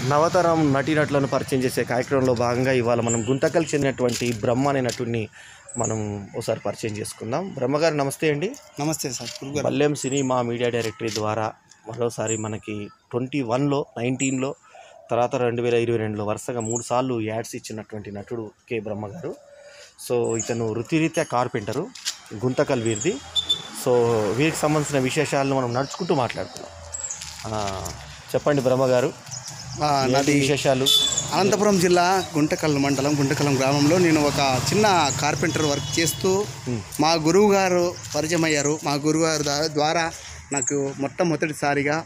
నవతరం నటీనటులను పరిచయం చేసే కార్యక్రమంలో భాగంగా ఇవాళ మనం గుంతకల్ చెందినటువంటి బ్రహ్మ అనే నటుడిని మనం ఒకసారి పరిచయం చేసుకుందాం బ్రహ్మగారు నమస్తే అండి నమస్తే సార్ గురుగారు బల్లెం సినిమా మీడియా డైరెక్టరీ ద్వారా మరోసారి మనకి ట్వంటీ వన్లో నైన్టీన్లో తర్వాత రెండు వేల ఇరవై రెండులో వరుసగా మూడు సార్లు యాడ్స్ ఇచ్చినటువంటి నటుడు కె బ్రహ్మ గారు సో ఇతను వృత్తిరీత్యా కార్పెంటరు గుంతకల్ వీరిది సో వీరికి సంబంధించిన విశేషాలను మనం నడుచుకుంటూ మాట్లాడుతున్నాం ఆ, చెప్పండి బ్రహ్మ గారు ఆ, ఏంటి నాది విశేషాలు అనంతపురం జిల్లా గుంటకల్ మండలం గుంటకలం గ్రామంలో నేను ఒక చిన్న కార్పెంటర్ వర్క్ చేస్తూ మా గురువు గారు పరిచయం అయ్యారు మా గురువు గారు దా- ద్వారా నాకు మొట్టమొదటిసారిగా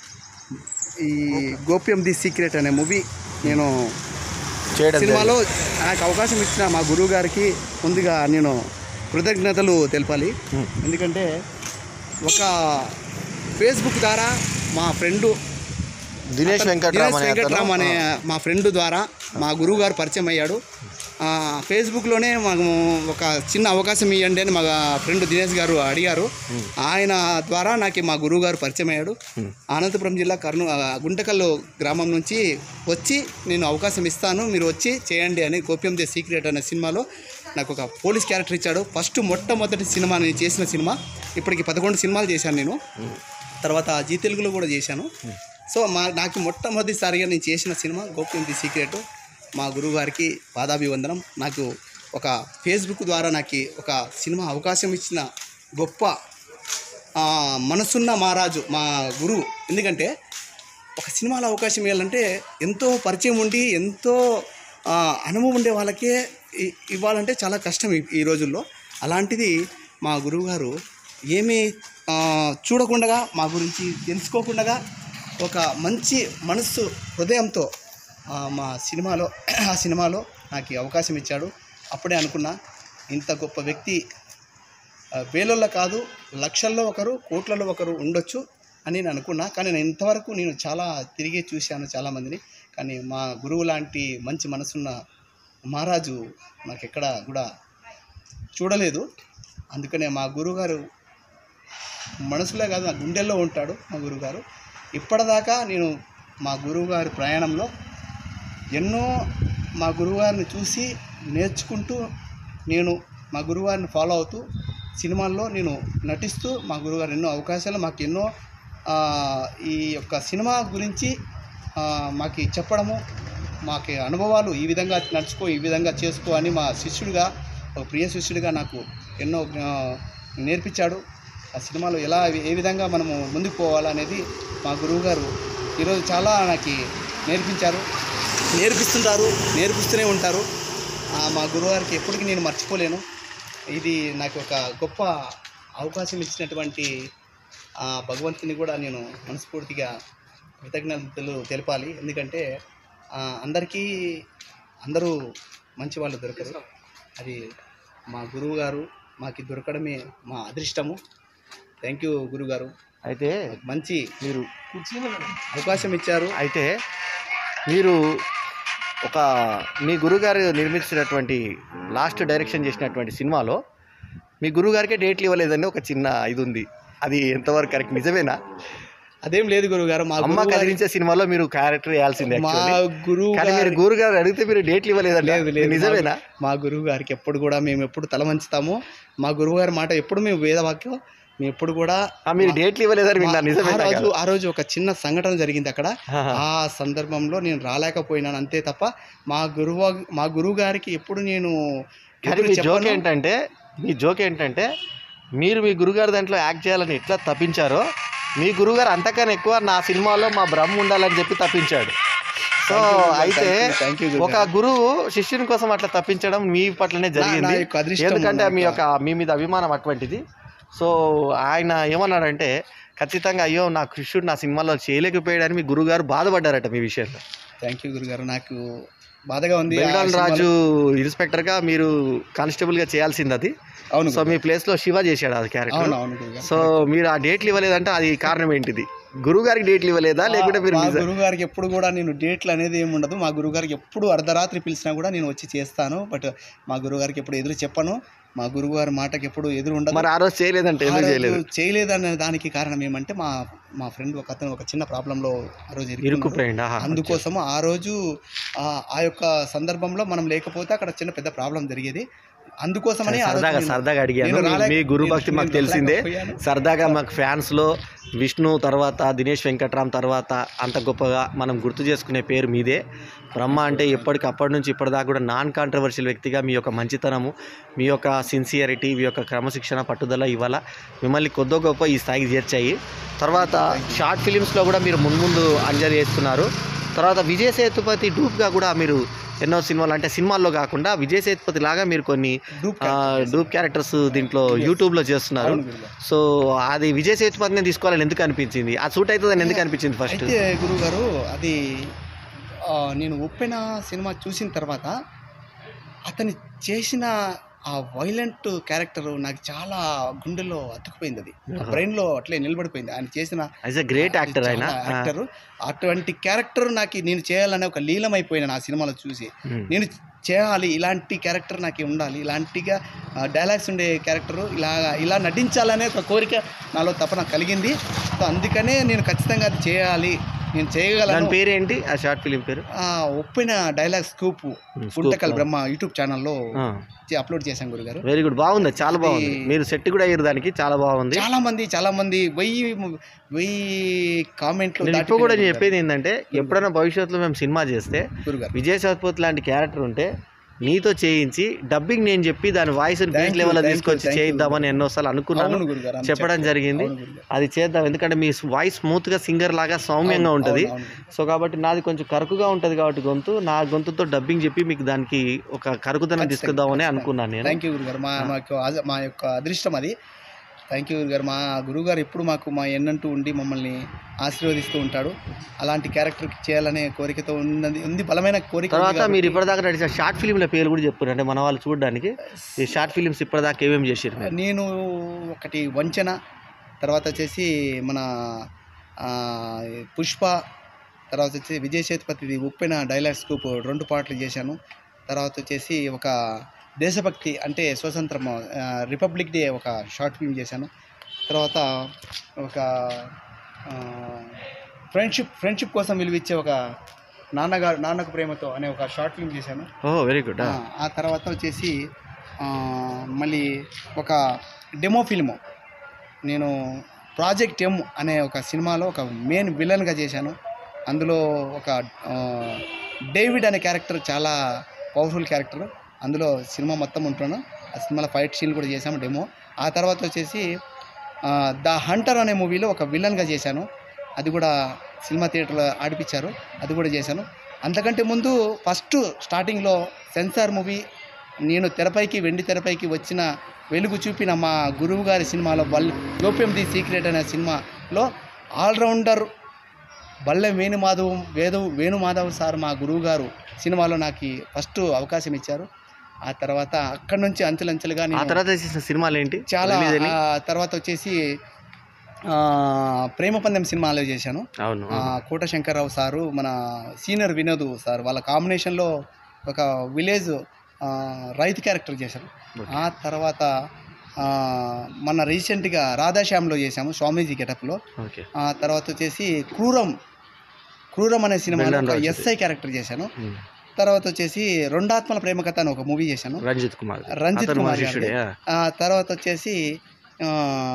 ఈ గోప్యం ది సీక్రెట్ అనే మూవీ నేను చేయడం సినిమాలో నాకు అవకాశం ఇచ్చిన మా గురువు గారికి ముందుగా నేను కృతజ్ఞతలు తెలపాలి Hmm. ఎందుకంటే ఒక ఫేస్బుక్ ద్వారా మా ఫ్రెండు దినేష్ వెంకట్రామ్ దినేష్ అనే అతను, వెంకట్రామ్ అనే మా ఫ్రెండ్ ద్వారా మా గురువు గారు పరిచయం అయ్యాడు ఆ, ఫేస్బుక్లోనే మాకు ఒక చిన్న అవకాశం ఇవ్వండి అని మా ఫ్రెండ్ దినేష్ గారు అడిగారు ఆయన ద్వారా నాకు మా గురువు గారు పరిచయం అయ్యాడు Hmm. అనంతపురం జిల్లా కర్నూ ఆ, గుంటకల్లు గ్రామం నుంచి వచ్చి నేను అవకాశం ఇస్తాను మీరు వచ్చి చేయండి అని గోప్యం దే సీక్రెట్ అనే సినిమాలో నాకు ఒక పోలీస్ క్యారెక్టర్ ఇచ్చాడు ఫస్ట్ మొట్టమొదటి సినిమా నేను చేసిన సినిమా ఇప్పటికి పదకొండు సినిమాలు చేశాను నేను తర్వాత జీ తెలుగులో కూడా చేశాను సో మా నాకు మొట్టమొదటిసారిగా నేను చేసిన సినిమా గోప్యం ది సీక్రెట్ మా గురువుగారికి పాదాభివందనం నాకు ఒక ఫేస్బుక్ ద్వారా నాకు ఒక సినిమా అవకాశం ఇచ్చిన గొప్ప ఆ, మనసున్న మహారాజు మా గురువు ఎందుకంటే ఒక సినిమాలో అవకాశం ఇవ్వాలంటే ఎంతో పరిచయం ఉండి ఎంతో ఆ, అనుభవం ఉండే వాళ్ళకే ఇ- ఇవ్వాలంటే చాలా కష్టం ఈ- ఈ రోజుల్లో అలాంటిది మా గురువుగారు ఏమీ ఆ, చూడకుండా మా గురించి తెలుసుకోకుండా ఒక మంచి మనస్సు హృదయంతో ఆ, మా సినిమాలో ఆ సినిమాలో నాకు ఈ అవకాశం ఇచ్చాడు అప్పుడే అనుకున్నా ఇంత గొప్ప వ్యక్తి ఆ, వేలల్లో కాదు లక్షల్లో ఒకరు కోట్లలో ఒకరు ఉండొచ్చు అని నేను అనుకున్నా కానీ నేను ఇంతవరకు నేను చాలా తిరిగి చూశాను చాలామందిని కానీ మా గురువు లాంటి మంచి మనసున్న మహారాజు నాకు ఎక్కడ కూడా చూడలేదు అందుకనే మా గురువుగారు మనసులో కాదు నా గుండెల్లో ఉంటాడు మా గురువుగారు ఇప్పటిదాకా నేను మా గురువుగారి ప్రయాణంలో ఎన్నో మా గురువుగారిని చూసి నేర్చుకుంటూ నేను మా గురువుగారిని ఫాలో అవుతూ సినిమాల్లో నేను నటిస్తూ మా గురువుగారు ఎన్నో అవకాశాలు మాకు ఎన్నో ఆ, ఈ యొక్క సినిమా గురించి ఆ, మాకు చెప్పడము మాకు అనుభవాలు ఈ విధంగా నడుచుకో ఈ విధంగా చేసుకో అని మా శిష్యుడిగా ఒక ప్రియ శిష్యుడిగా నాకు ఎన్నో ఆ, నేర్పించాడు ఆ సినిమాలో ఎలా ఏ విధంగా మనము ముందుకు పోవాలనేది మా గురువుగారు ఈరోజు చాలా నాకు నేర్పించారు నేర్పిస్తుంటారు నేర్పిస్తూనే ఉంటారు ఆ, మా గురువుగారికి ఎప్పటికీ నేను మర్చిపోలేను ఇది నాకు ఒక గొప్ప అవకాశం ఇచ్చినటువంటి ఆ భగవంతుని కూడా నేను మనస్ఫూర్తిగా కృతజ్ఞతలు తెలపాలి ఎందుకంటే ఆ, అందరికీ అందరూ మంచి వాళ్ళు దొరకరు అది మా గురువు గారు మాకు దొరకడమే మా అదృష్టము థ్యాంక్ యూ గురుగారు అయితే మంచి మీరు అవకాశం ఇచ్చారు అయితే మీరు ఒక మీ గురుగారు నిర్మించినటువంటి లాస్ట్ డైరెక్షన్ చేసినటువంటి సినిమాలో మీ గురుగారికే డేట్లు ఇవ్వలేదని ఒక చిన్న ఇది ఉంది అది ఎంతవరకు కరెక్ట్ నిజమేనా అదేం లేదు గురుగారు మా అమ్మ గురువు గారి- కదిలించే సినిమాలో మీరు క్యారెక్టర్ వేయాల్సిందే మా actually. గురువు కానీ మీరు గారి- గురుగారు అడిగితే మీరు డేట్లు ఇవ్వలేదండి లేదు లేదు నిజమేనా మా- మా గురువు గారికి ఎప్పుడు కూడా మేము ఎప్పుడు తల వంచుతాము మా గురువు గారి మాట ఎప్పుడు మేము వేదవాక్యం మేము ఎప్పుడు కూడా ఆ, మీరు డేట్లు ఇవ్వలేదని విన్నా మా- ఆ నిజమేనా రోజు కాదా? ఆ రోజు ఒక చిన్న సంఘటన జరిగింది అక్కడ ఆహా. ఆ సందర్భంలో నేను రాలేకపోయినాను అంతే తప్ప మా గురువు మా గురువు గారికి ఎప్పుడు నేను కానీ ఎదురు మీ జోక్ చెప్పను. ఏంటంటే మీ జోక్ ఏంటంటే మీరు మీ గురుగారు దాంట్లో యాక్ట్ చేయాలని ఎట్లా తప్పించారో మీ గురుగారు అంతకన్నా ఎక్కువ నా సినిమాలో మా బ్రహ్మ ఉండాలని చెప్పి తప్పించాడు సో Thank you, గురుగారు. అయితే Thank you, thank you, ఒక గురుగారు. గురువు శిష్యుని కోసం అట్లా తప్పించడం మీ పట్లనే నా జరిగింది యొక్క అదృష్టం ఎందుకంటే నా మీ యొక్క- యొక్క మీ మీద అభిమానం అటువంటిది సో ఆయన ఏమన్నాడంటే ఖచ్చితంగా అయ్యో నా శిష్యుడు నా సినిమాలో చేయలేకపోయాడని మీ గురుగారు బాధపడ్డారట మీ విషయంలో థ్యాంక్ యూ గురుగారు నాకు బాధగా ఉంది ఆ బెల్డాల్ సినిమాలో- రాజు ఇన్స్పెక్టర్ గా మీరు కానిస్టేబుల్ గా చేయాల్సింది అది అవును సో మీ ప్లేస్ లో శివ చేశాడు అది క్యారెక్టర్ అవును అవును గురుగారు సో మీరు ఆ డేట్లు ఇవ్వలేదంటే అది కారణం ఏంటిది గురువు గారికి డేట్లు ఇవ్వలేదా లేకుంటే మీరు మా నిజ- గురువు గారికి ఎప్పుడు కూడా నేను డేట్లు అనేది ఏమి ఉండదు మా గురువు గారికి ఎప్పుడు అర్ధరాత్రి పిలిచినా కూడా నేను వచ్చి చేస్తాను బట్ మా గురువు గారికి ఎప్పుడు ఎదురు చెప్పను మా గురువుగారి మాటకి ఎప్పుడు ఎదురు ఉండదు మరి ఆ రోజు చేయలేదంటే ఆ ఎందుకు రోజు చేయలేదు చేయలేదనే దానికి కారణం ఏమంటే మా మా ఫ్రెండ్ ఒక అతను ఒక చిన్న ప్రాబ్లంలో ఆ రోజు ఇరుక్కున్నాడు. ఇరుక్కుపోయింది ఆహా. అందుకోసము ఆ రోజు ఆ ఆ యొక్క సందర్భంలో మనం లేకపోతే అక్కడ చిన్న పెద్ద ప్రాబ్లం జరిగేది అందుకోసమని ఆ రోజు సరదాగా నేను- సరదాగా అడిగాను నేను మీ- రాలేక- మీ గురు నేను- భక్తి మాకు నేను తెలిసిందే రాలేకపోయాను. సరదాగా మాకు ఫ్యాన్స్లో విష్ణు తర్వాత దినేష్ వెంకట్రామ్ తర్వాత అంత గొప్పగా మనం గుర్తు చేసుకునే పేరు మీదే బ్రహ్మ అంటే ఎప్పటికి అప్పటి నుంచి ఇప్పటిదాకా కూడా నాన్ కాంట్రవర్షియల్ వ్యక్తిగా మీ యొక్క మంచితనము మీ యొక్క సిన్సియరిటీ మీ యొక్క క్రమశిక్షణ పట్టుదల ఇవాళ మిమ్మల్ని కొద్దో గొప్ప ఈ స్థాయికి చేర్చాయి తర్వాత షార్ట్ ఫిలిమ్స్లో కూడా మీరు మున్ముందు అంజలి చేస్తున్నారు తర్వాత విజయ్ సేతుపతి డూప్గా కూడా మీరు ఎన్నో సినిమాలు అంటే సినిమాల్లో కాకుండా విజయ్ సేతుపతి లాగా మీరు కొన్ని డూప్ ఆ, డూప్ క్యారెక్టర్స్ దీంట్లో యూట్యూబ్లో చేస్తున్నారు అవును గురుగారు. సో అది విజయ్ సేతుపతిని తీసుకోవాలని ఎందుకు అనిపించింది ఆ సూట్ అవుతుందని ఎందుకు అనిపించింది ఫస్ట్ అయితే గురువు గారు అది ఆ, నేను ఉప్పెన సినిమా చూసిన తర్వాత అతను చేసిన ఆ వైలెంట్ క్యారెక్టర్ నాకు చాలా గుండెల్లో అతుకుపోయింది అది బ్రెయిన్లో అట్లే నిలబడిపోయింది ఆయన చేసిన యాజ్ అ గ్రేట్ యాక్టర్ ఆయన యాక్టర్ అటువంటి క్యారెక్టర్ నాకు నేను చేయాలనే ఒక లీలమైపోయిన ఆ సినిమాలో చూసి ఉమ్. నేను చేయాలి ఇలాంటి క్యారెక్టర్ నాకు ఉండాలి ఇలాంటిగా డైలాగ్స్ ఉండే క్యారెక్టర్ ఇలా ఇలా నటించాలనే ఒక కోరిక నాలో తపన కలిగింది సో అందుకనే నేను ఖచ్చితంగా అది చేయాలి నేను దాని చేయగలను పేరు ఏంటి ఆ షార్ట్ ఫిలిం పేరు ఆ, ఒప్పిన dialogue scoop scoop. Guntakal Brahma YouTube ఛానల్లో అప్లోడ్ చేశాను గురుగారు వెరీ గుడ్ బాగుంది చాలా బాగుంది ఇది- మీరు సెట్ కూడా అయ్యారు దానికి చాలా బాగుంది చాలా మంది చాలా మంది వెయ్యి వెయ్యి కామెంట్లు నేను ఇప్పుడు కూడా నేను చెప్పేది ఏంటంటే ఎప్పుడైనా భవిష్యత్తులో మేము సినిమా చేస్తే గురుగారు విజయ్ సేతుపతి లాంటి క్యారెక్టర్ ఉంటే నీతో చేయించి డబ్బింగ్ నేను చెప్పి దాని వాయిస్ Thank బీచ్ you, లెవెల్ thank you, తీసుకొచ్చి thank you. చేయిద్దామని ఎన్నోసార్లు అనుకున్నాను అవును గురుగారు అని చెప్పడం చెప్పారు. జరిగింది అవును గురుగారు. అది చేద్దాం ఎందుకంటే మీ వాయిస్ స్మూత్ గా సింగర్ లాగా సౌమ్యంగా ఉంటుంది అవును, అవును. సో కాబట్టి నాది కొంచెం కరుకుగా ఉంటుంది కాబట్టి గొంతు నా గొంతుతో డబ్బింగ్ చెప్పి మీకు దానికి ఒక కరుకుదనం తీసుకుందామని అనుకున్నాను నేను థ్యాంక్ యూ గురుగారు మా మాకు అద- మా యొక్క అదృష్టం అది థ్యాంక్ యూ గురుగారు మా గురువుగారు ఎప్పుడు మాకు మా ఎన్నంటూ ఉండి మమ్మల్ని ఆశీర్వదిస్తూ ఉంటాడు అలాంటి క్యారెక్టర్ చేయాలనే కోరికతో ఉన్నది ఉంది బలమైన కోరిక ఉంది తర్వాత కాబట్టి మీరు ఇప్పటిదాకా నడిచిన షార్ట్ ఫిలింల పేరు కూడా చెప్పారు అంటే మన వాళ్ళు చూడడానికి ఈ షార్ట్ ఫిలిమ్స్ ఇప్పటిదాకా ఏమేమి చేసారు మీరు నేను ఒకటి వంచన తర్వాత వచ్చేసి మన ఆ, పుష్ప తర్వాత వచ్చి విజయ్ సేతుపతిది ఉప్పెన డైలాగ్ స్కూప్ రెండు పాటలు చేశాను తర్వాత వచ్చేసి ఒక దేశభక్తి అంటే స్వతంత్రం ఆ, రిపబ్లిక్ డే ఒక షార్ట్ ఫిల్మ్ చేశాను తర్వాత ఒక ఆ, ఫ్రెండ్షిప్ ఫ్రెండ్షిప్ కోసం విలువిచ్చే ఒక నాన్నగారు నాన్నకు ప్రేమతో అనే ఒక షార్ట్ ఫిల్మ్ చేశాను ఓ వెరీ గుడ్ ఆ, ఆ తర్వాత వచ్చేసి ఆ, మళ్ళీ ఒక డెమో ఫిల్ము నేను ప్రాజెక్ట్ ఎమ్ అనే ఒక సినిమాలో ఒక మెయిన్ విలన్గా చేశాను అందులో ఒక ఆ, డేవిడ్ అనే క్యారెక్టర్ చాలా పవర్ఫుల్ క్యారెక్టర్ అందులో సినిమా మొత్తం ఉంటున్నాను ఆ సినిమాలో ఫైట్ సీన్ కూడా చేశాము డెమో ఆ తర్వాత వచ్చేసి ఆ, ద హంటర్ అనే మూవీలో ఒక విలన్గా చేశాను అది కూడా సినిమా థియేటర్లో ఆడిపించారు అది కూడా చేశాను అంతకంటే ముందు ఫస్ట్ స్టార్టింగ్లో సెన్సార్ మూవీ నేను తెరపైకి వెండి తెరపైకి వచ్చిన వెలుగు చూపిన మా గురువు గారి సినిమాలో బల్ గోప్యం ది సీక్రెట్ అనే సినిమాలో ఆల్రౌండర్ బల్లె వేణుమాధవ్ వేదు వేణుమాధవ్ సార్ మా గురువు గారు సినిమాలో నాకు ఫస్ట్ అవకాశం ఇచ్చారు ఆ తర్వాత అక్కడి నుంచి అంచెలంచెలుగా ఆ నేను తర్వాత చేసిన సినిమాలు ఏంటి చాలా Release అయినాయి? ఆ తర్వాత వచ్చేసి ఆ, ప్రేమ పందెం సినిమాలో చేశాను అవును ఆ, కోట శంకర్రావు సారు మన సీనియర్ వినోద్ సార్ వాళ్ళ కాంబినేషన్లో ఒక విలేజ్ ఆ, రైతు క్యారెక్టర్ చేశారు ఆ తర్వాత ఆ, మన రీసెంట్గా రాధాశ్యామ్లో చేశాము స్వామీజీ గెటప్లో ఓకే ఆ తర్వాత వచ్చేసి క్రూరం క్రూరం అనే సినిమాలో బెల్లం ఒక రాజు. ఎస్ఐ క్యారెక్టర్ చేశాను తర్వాత వచ్చేసి రెండాత్మల ప్రేమ కథ అని ఒక మూవీ చేశాను రంజిత్ కుమార్ రంజిత్ అతను మన కుమార్ శిష్యుడే గారిది. ఆ తర్వాత వచ్చేసి ఆ,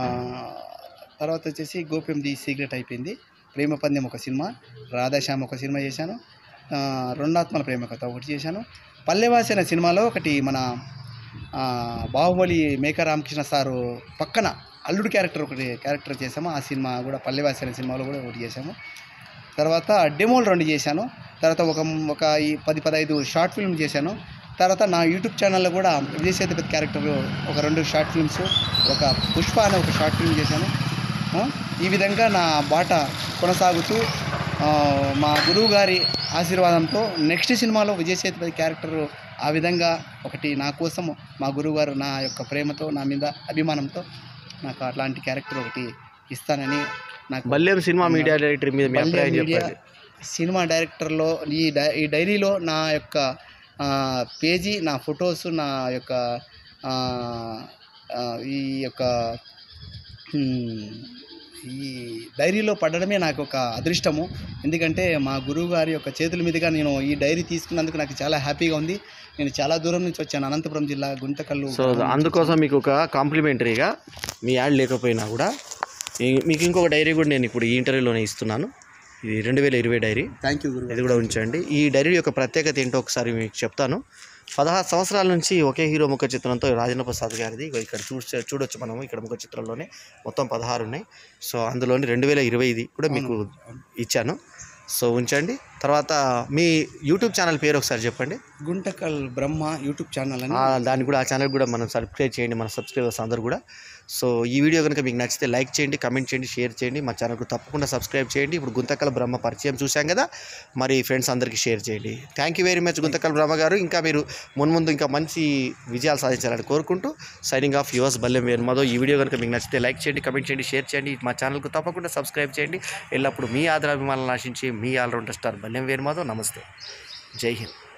తర్వాత వచ్చేసి గోప్యం ది సీక్రెట్ అయిపోయింది ప్రేమ పందెం ఒక సినిమా రాధాశ్యామ్ ఒక సినిమా చేశాను ఆ, రెండాత్మల ప్రేమ కథ ఒకటి చేశాను పల్లెవాసి అనే సినిమాలో ఒకటి మన ఆ, బాహుబలి మేక రామకృష్ణ సారు పక్కన అల్లుడు క్యారెక్టర్ ఒకటి క్యారెక్టర్ చేశాము ఆ సినిమా కూడా పల్లెవాసి అనే సినిమాలో కూడా ఒకటి చేశాము తర్వాత డెమోలు రెండు చేశాను తర్వాత ఒక ఒక ఈ పది పదహైదు షార్ట్ ఫిల్మ్ చేశాను తర్వాత నా యూట్యూబ్ ఛానల్లో కూడా విజయ్ సేతుపతి క్యారెక్టర్ ఒక రెండు షార్ట్ ఫిల్మ్స్ ఒక పుష్ప అనే ఒక షార్ట్ ఫిల్మ్ చేశాను ఆ, ఈ విధంగా నా బాట కొనసాగుతూ ఆ, మా గురువు గారి ఆశీర్వాదంతో నెక్స్ట్ సినిమాలో విజయ్ సేతుపతి క్యారెక్టర్ ఆ విధంగా ఒకటి నా కోసం మా గురువు గారు నా యొక్క ప్రేమతో నా మీద అభిమానంతో నాకు అట్లాంటి క్యారెక్టర్ ఒకటి ఇస్తానని నాకు బల్లేం సినిమా మీడియా డైరెక్టర్ మీద మీ బల్యం అభిప్రాయం మీడియా చెప్పండి సినిమా డైరెక్టర్లో ఈ డై ఈ డైరీలో నా యొక్క ఆ, పేజీ నా ఫొటోస్ నా యొక్క ఆ, ఆ, ఈ యొక్క హ్మ్, ఈ డైరీలో పడడమే నాకు ఒక అదృష్టము ఎందుకంటే మా గురువు గారి యొక్క చేతుల మీదుగా నేను ఈ డైరీ తీసుకున్నందుకు నాకు చాలా హ్యాపీగా ఉంది నేను చాలా దూరం నుంచి వచ్చాను అనంతపురం జిల్లా గుంతకల్లు సో అందుకోసం మీకు ఒక కాంప్లిమెంటరీగా మీ యాడ్ లేకపోయినా కూడా ఈ- మీకు ఇంకొక డైరీ కూడా నేను ఇప్పుడు ఈ ఇంటర్వ్యూలోనే ఇస్తున్నాను ఇది రెండు వేల ఇరవై డైరీ థ్యాంక్ యూ గురువు ఇది కూడా ఉంచండి ఈ డైరీ యొక్క ప్రత్యేకత ఏంటో ఒకసారి మీకు చెప్తాను పదహారు సంవత్సరాల నుంచి ఒకే హీరో ముఖ చిత్రంతో రాజేంద్ర ప్రసాద్ గారిది ఇగో ఇక్కడ చూ చూడొచ్చు మనము ఇక్కడ ముఖ చిత్రంలోనే మొత్తం పదహారు ఉన్నాయి సో అందులోని రెండు వేల ఇరవైది కూడా మీకు ఇచ్చాను సో ఉంచండి తర్వాత మీ యూట్యూబ్ ఛానల్ పేరు ఒకసారి చెప్పండి గుంటకల్ బ్రహ్మ యూట్యూబ్ ఛానల్ అని ఆ, దాన్ని కూడా ఆ ఛానల్ కూడా మనం సబ్స్క్రైబ్ చేయండి మన సబ్స్క్రైబర్స్ అందరూ కూడా సో ఈ వీడియో కనుక మీకు నచ్చితే లైక్ చేయండి కమెంట్ చేయండి షేర్ చేయండి మా ఛానల్కు తప్పకుండా సబ్స్క్రైబ్ చేయండి ఇప్పుడు గుంతకల్ బ్రహ్మ పరిచయం చూశాం కదా మరి ఫ్రెండ్స్ అందరికీ షేర్ చేయండి thank you very much Guntakal Brahma garu ఇంకా మీరు మున్ముందు ఇంకా మంచి విజయాలు సాధించాలని కోరుకుంటూ సైనింగ్ ఆఫ్ యువర్స్ బల్లెం వేర్మదో ఈ వీడియో కనుక మీకు నచ్చితే లైక్ చేయండి కమెంట్ చేయండి షేర్ చేయండి మా ఛానల్కు తప్పకుండా సబ్స్క్రైబ్ చేయండి ఎల్లప్పుడూ మీ ఆదరాభిమానాలను ఆశించి మీ ఆల్రౌండర్ స్టార్ బల్లెం వేర్మాధవ్ నమస్తే జై హింద్